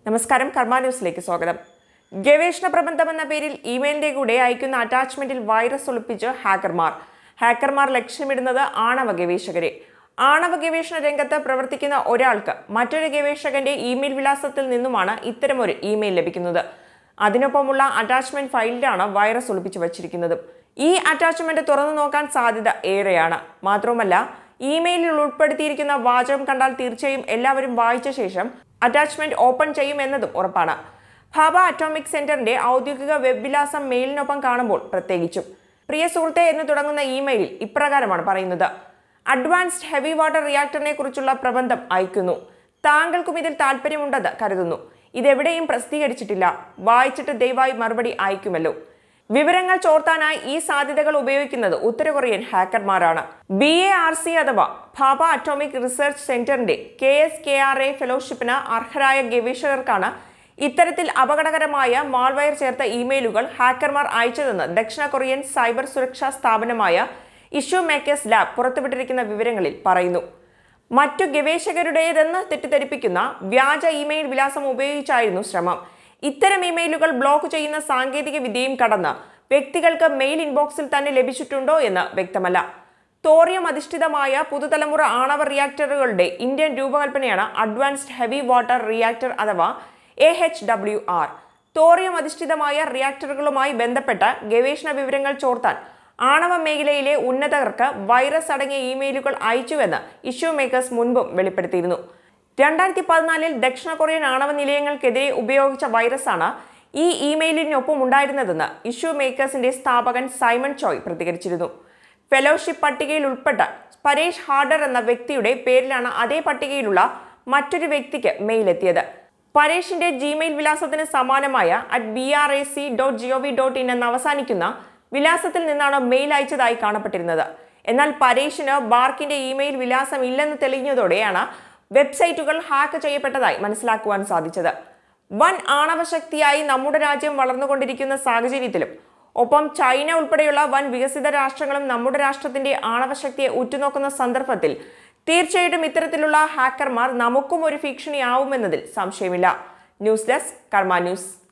നമസ്കാരം കർമ്മ ന്യൂസിലേക്ക് സ്വാഗതം ഗവേഷണ പ്രബന്ധം എന്ന പേരിൽ ഇമെയിലിന്റെ കൂടെ അയക്കുന്ന അറ്റാച്ച്മെന്റിൽ വൈറസ് ഒളിപ്പിച്ച് ഹാക്കർമാർ ഹാക്കർമാർ ലക്ഷ്യമിടുന്നത് ആണവ ഗവേഷകരെ ആണവ ഗവേഷണ രംഗത്ത് പ്രവർത്തിക്കുന്ന ഒരാൾക്ക് മറ്റൊരു ഗവേഷകന്റെ ഇമെയിൽ വിലാസത്തിൽ നിന്നുമാണ് ഇത്തരമൊരു ഇമെയിൽ ലഭിക്കുന്നത് അതിനൊപ്പമുള്ള അറ്റാച്ച്മെന്റ് ഫയലിലാണ് വൈറസ് ഒളിപ്പിച്ചു വച്ചിരിക്കുന്നത് ഈ അറ്റാച്ച്മെന്റ് തുറന്നു നോക്കാൻ സാധ്യത ഏറെയാണ് മാത്രവുമല്ല ഇമെയിലിൽ ഉൾപ്പെടുത്തിയിരിക്കുന്ന വാചകം കണ്ടാൽ തീർച്ചയായും എല്ലാവരും വായിച്ച ശേഷം അറ്റാച്ച്മെന്റ് ഓപ്പൺ ചെയ്യും എന്നതും ഉറപ്പാണ് ഭാബ അറ്റോമിക് സെന്ററിന്റെ ഔദ്യോഗിക വെബ് വിലാസം മെയിലിനൊപ്പം കാണുമ്പോൾ പ്രത്യേകിച്ചും പ്രിയ സുഹൃത്തെ എന്ന് തുടങ്ങുന്ന ഇമെയിലിൽ ഇപ്രകാരമാണ് പറയുന്നത് അഡ്വാൻസ്ഡ് ഹെവി വാട്ടർ റിയാക്ടറിനെ കുറിച്ചുള്ള പ്രബന്ധം അയക്കുന്നു താങ്കൾക്കും ഇതിൽ താല്പര്യമുണ്ടെന്ന് കരുതുന്നു ഇതെവിടെയും പ്രസിദ്ധീകരിച്ചിട്ടില്ല വായിച്ചിട്ട് ദയവായി മറുപടി അയക്കുമല്ലോ വിവരങ്ങൾ ചോർത്താനായി ഈ സാധ്യതകൾ ഉപയോഗിക്കുന്നത് ഉത്തര കൊറിയൻ ഹാക്കർമാരാണ് ബി എ ആർ സി അഥവാ ഭാബ അറ്റോമിക് റിസർച്ച് സെന്ററിന്റെ K S K R A ഫെലോഷിപ്പിന് അർഹരായ ഗവേഷകർക്കാണ് ഇത്തരത്തിൽ അപകടകരമായ മാൾവയർ ചേർത്ത ഇമെയിലുകൾ ഹാക്കർമാർ അയച്ചതെന്ന് ദക്ഷിണ കൊറിയൻ സൈബർ സുരക്ഷാ സ്ഥാപനമായ ഇഷ്യൂ മേക്കേഴ്സ് ലാബ് പുറത്തുവിട്ടിരിക്കുന്ന വിവരങ്ങളിൽ പറയുന്നു മറ്റു ഗവേഷകരുടേതെന്ന് തെറ്റിദ്ധരിപ്പിക്കുന്ന വ്യാജ ഇമെയിൽ വിലാസം ഉപയോഗിച്ചായിരുന്നു ശ്രമം ഇത്തരം ഇമെയിലുകൾ ബ്ലോക്ക് ചെയ്യുന്ന സാങ്കേതിക വിദ്യയും കടന്ന് വ്യക്തികൾക്ക് മെയിൽ ഇൻബോക്സിൽ തന്നെ ലഭിച്ചിട്ടുണ്ടോ എന്ന് വ്യക്തമല്ല തോറിയം അധിഷ്ഠിതമായ പുതുതലമുറ ആണവ റിയാക്ടറുകളുടെ ഇന്ത്യൻ രൂപകൽപ്പനയാണ് അഡ്വാൻസ്ഡ് ഹെവി വാട്ടർ റിയാക്ടർ അഥവാ A H W R thorium അധിഷ്ഠിതമായ റിയാക്ടറുകളുമായി ബന്ധപ്പെട്ട ഗവേഷണ വിവരങ്ങൾ ചോർത്താൻ ആണവ മേഖലയിലെ ഉന്നതർക്ക് വൈറസ് അടങ്ങിയ ഇമെയിലുകൾ അയച്ചുവെന്ന് ഇഷ്യൂ മേക്കേഴ്സ് മുൻപും വെളിപ്പെടുത്തിയിരുന്നു രണ്ടായിരത്തി പതിനാലിൽ ദക്ഷിണ കൊറിയൻ ആണവ നിലയങ്ങൾക്കെതിരെ ഉപയോഗിച്ച വൈറസാണ് ഈ ഇമെയിലിനൊപ്പം ഉണ്ടായിരുന്നതെന്ന് ഇഷ്യൂ മേക്കേഴ്സിന്റെ സ്ഥാപകൻ സൈമൺ ചോയ് പ്രതികരിച്ചിരുന്നു ഫെലോഷിപ്പ് പട്ടികയിൽ ഉൾപ്പെട്ട പരേഷ് ഹാർഡർ എന്ന വ്യക്തിയുടെ പേരിലാണ് അതേ പട്ടികയിലുള്ള മറ്റൊരു വ്യക്തിക്ക് മെയിൽ എത്തിയത് പരേഷിന്റെ ജിമെയിൽ വിലാസത്തിന് സമാനമായ at B A R C dot G O V dot in എന്ന് അവസാനിക്കുന്ന വിലാസത്തിൽ നിന്നാണ് മെയിൽ അയച്ചതായി കാണപ്പെട്ടിരുന്നത് എന്നാൽ പരേഷിന് ബാർക്കിന്റെ ഇമെയിൽ വിലാസം ഇല്ലെന്ന് തെളിഞ്ഞതോടെയാണ് വെബ്സൈറ്റുകൾ ഹാക്ക് ചെയ്യപ്പെട്ടതായി മനസ്സിലാക്കുവാൻ സാധിച്ചത് വൻ ആണവശക്തിയായി നമ്മുടെ രാജ്യം വളർന്നുകൊണ്ടിരിക്കുന്ന സാഹചര്യത്തിലും ഒപ്പം ചൈന ഉൾപ്പെടെയുള്ള വൻ വികസിത രാഷ്ട്രങ്ങളും നമ്മുടെ രാഷ്ട്രത്തിന്റെ ആണവശക്തിയെ ഉറ്റുനോക്കുന്ന സന്ദർഭത്തിൽ തീർച്ചയായിട്ടും ഇത്തരത്തിലുള്ള ഹാക്കർമാർ നമുക്കും ഒരു ഭീഷണിയാവുമെന്നതിൽ സംശയമില്ല ന്യൂസ് ഡെസ്ക് കർമ്മ ന്യൂസ്